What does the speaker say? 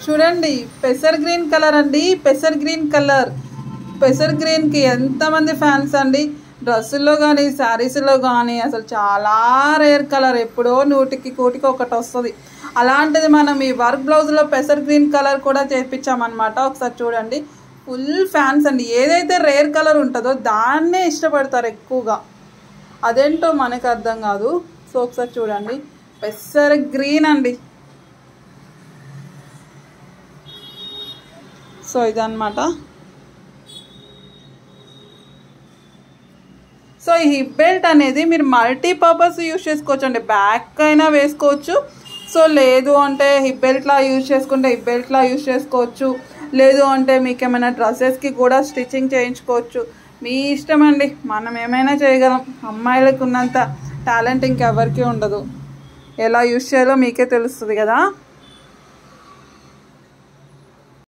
చూడండి పెసర్ green colour అండి పెసర్ గ్రీన్ కలర్ పెసర్ గ్రీన్కి ఎంతమంది ఫ్యాన్స్ అండి డ్రెస్సుల్లో కానీ శారీస్లో కానీ అసలు చాలా రేర్ కలర్ ఎప్పుడో నూటికి కోటికి ఒకటి వస్తుంది అలాంటిది మనం ఈ వర్క్ బ్లౌజ్లో పెసర్ గ్రీన్ కలర్ కూడా చేపించామన్నమాట ఒకసారి చూడండి ఫుల్ ఫ్యాన్స్ అండి ఏదైతే రేర్ కలర్ ఉంటుందో దాన్నే ఇష్టపడతారు ఎక్కువగా అదేంటో మనకు అర్థం కాదు సో ఒకసారి చూడండి పెసర్ గ్రీన్ అండి సో ఇదన్నమాట సో ఈ హిప్ బెల్ట్ అనేది మీరు మల్టీపర్పస్ యూజ్ చేసుకోవచ్చు అండి బ్యాక్ అయినా వేసుకోవచ్చు సో లేదు అంటే హిప్ బెల్ట్లా యూజ్ చేసుకుంటే హిప్ బెల్ట్లా యూజ్ చేసుకోవచ్చు లేదు అంటే మీకు ఏమైనా డ్రెస్సెస్కి కూడా స్టిచ్చింగ్ చేయించుకోవచ్చు మీ ఇష్టం అండి మనం ఏమైనా చేయగలం అమ్మాయిలకు ఉన్నంత టాలెంట్ ఇంకెవరికి ఉండదు ఎలా యూజ్ చేయాలో మీకే తెలుస్తుంది కదా